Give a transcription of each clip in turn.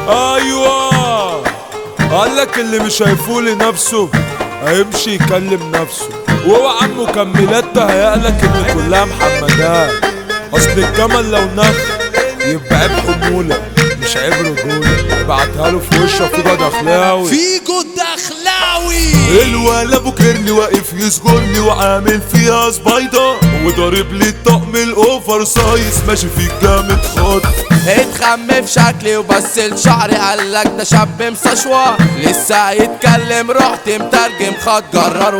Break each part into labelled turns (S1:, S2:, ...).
S1: ايوه قالك اللي مش هيفوق لنفسه هيمشي يكلم نفسه وهو عم مكملات تهيألك ان كلها محمدات اصل الجمل لو نخ يبقى عيب حمولة مش عيب رجولة ابعتها له في وشه في دخلاوي
S2: فيجو الدخلاوي
S1: الولا ابو كرني واقف يسجرني وعامل فيها سبايدر وضارب لي الطقم الاوفر سايز ماشي فيك جامد خط
S2: اتخم في شكلي وبس الشعر قالك ده شاب مستشوى لسه يتكلم رحت مترجم خد جرر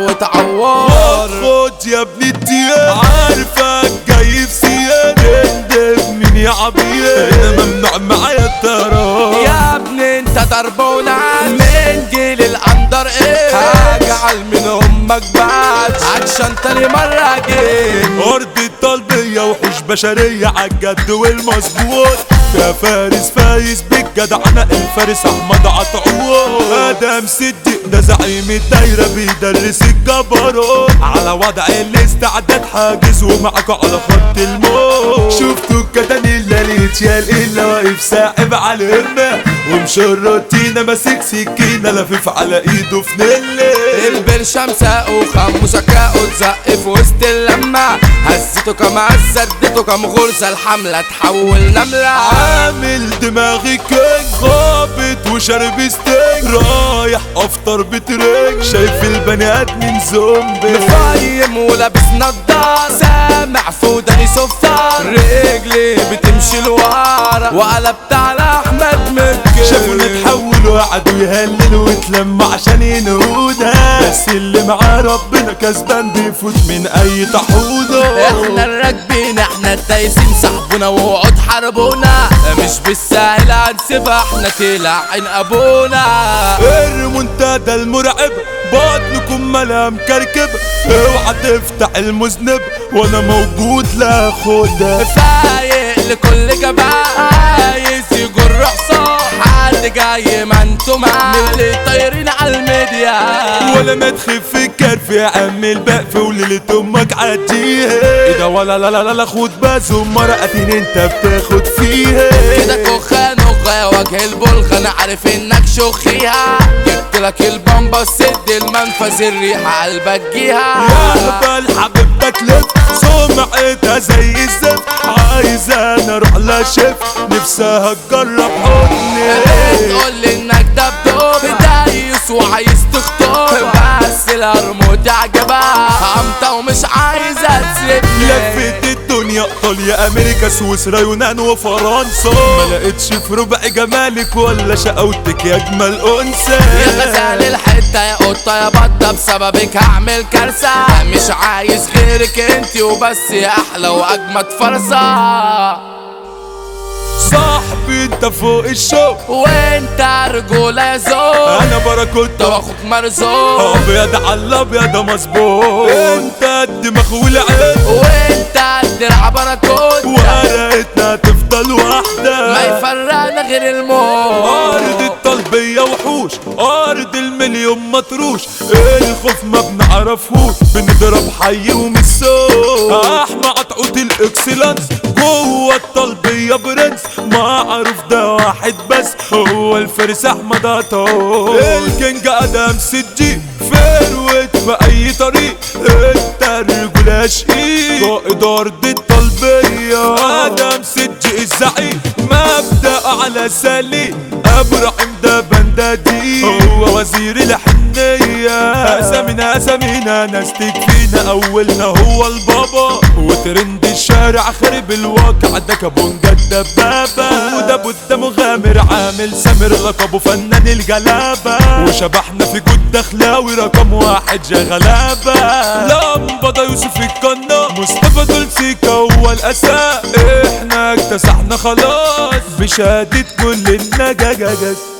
S2: وتعور
S1: خد يا ابن الدياب عارفك جاي في سيادة اندب مين يا عبيد انا ممنوع معايا التراب
S2: يا ابني انت ضربونا من جيل الاندر ايه هجعل من امك بعد عشان تاني مرة جيت
S1: ارض الطلبية وحوش بشرية عالجد والمظبوط يا فارس فايز بالجدعنة الفارس احمد عطعوط ادم صديق ده زعيم الدايرة بيدرس الجبروت على وضع الاستعداد حاجز ومعاكوا على خط الموت شفتوا الكتان الا الاتيال الا واقف ساحب على الهمة ومشرطينا ماسك سكينة لفيف على ايده في نلة
S2: البرشام ساقه خمو سكاقه اتزق في وسط اللمة هزته كما سدته كم غرزة الحملة تحول نملة
S1: عامل دماغي كينج خابط وشارب ستينج رايح افطر بترنج شايف البني ادمين زومبي
S2: مفايم ولابس نضار سامع في وداني صفار رجلي بتمشي لورا وقلبت على احمد مكي
S1: شافونا اتحول وقعدوا يهللوا واتلموا عشان ينهونا بس اللي معاه ربنا كسبان بيفوت من اي طحونه
S2: احنا الراكبين احنا الدايسين صاحبونا وقعد حاربونا مش بالسهل هنسيبها احنا تلعن ابونا
S1: الريمونتادا المرعب بطنكم ملا مكركب اوعى تفتح المذنب وانا موجود لا خدها
S2: فايق لكل جبان عايز يجر حصان حد جاي ما انتوا معاه اللي طايرين على الميديا
S1: ولا ما تخف الكرف يا عم البقف وليلة امك عديها ايه ده ولا لا لا لا لا خد باز مرقتين انت بتاخد فيها
S2: كده كوخان وغا وجه البلغة انا عارف انك شخيها جبت لك البامبا سد المنفذ الريحة قلبك جيها
S1: يا هبل حبيبتك لف سمعتها زي الزفت عايز انا اروح لا شف نفسها تجرب حضني
S2: تقول لي انك دبدوب دايس وعايز تخطب بس الهرموت عجبها قمطة ومش عايزة تسيبني
S1: لفت الدنيا ايطاليا امريكا سويسرا يونان وفرنسا ما لقيتش في ربع جمالك ولا شقاوتك يا اجمل انثى
S2: يا غزال الحتة يا قطة يا بطة بسببك هعمل كارثة مش عايز غيرك انتي وبس يا احلى واجمد فرصة
S1: صاحبي انت فوق الشوق
S2: وانت رجولة يا زوج
S1: انا باراكوتا
S2: واخوك مرزوق
S1: ابيض على الابيض مظبوط انت الدماغ والعين
S2: وانت الدرع باراكوتا
S1: ورقتنا تفضل واحدة
S2: ما يفرقنا غير الموت
S1: أرض الطلبية وحوش أرض المليون مطروش الخوف ما بنعرفوش بنضرب حي ومسوق أحمى قطعوت الإكسلانس جوه الطلبية برنس معروف ده واحد بس هو الفارس أحمد عطاوط الكينج أدم سجي فروت في أي طريق انت الرجولة شقيق قائد أرض الطلبية آدم سجي الزعيم مبدأ على سليم ابراهيم ده بندادي هو وزير الحنية اسامينا اسامينا ناس تكفينا اولنا هو البابا وترند الشارع خرب الواقع ده كابونجا الدبابة وده بودا مغامر عامل سامر لقبه فنان الجلابة وشبحنا في جود دخلاوي رقم واحد جغلابة لمبة يوسف القنا مصطفى دول سيكا هو الاساء احنا اكتسحنا خلاص بشهادة كل النجاجات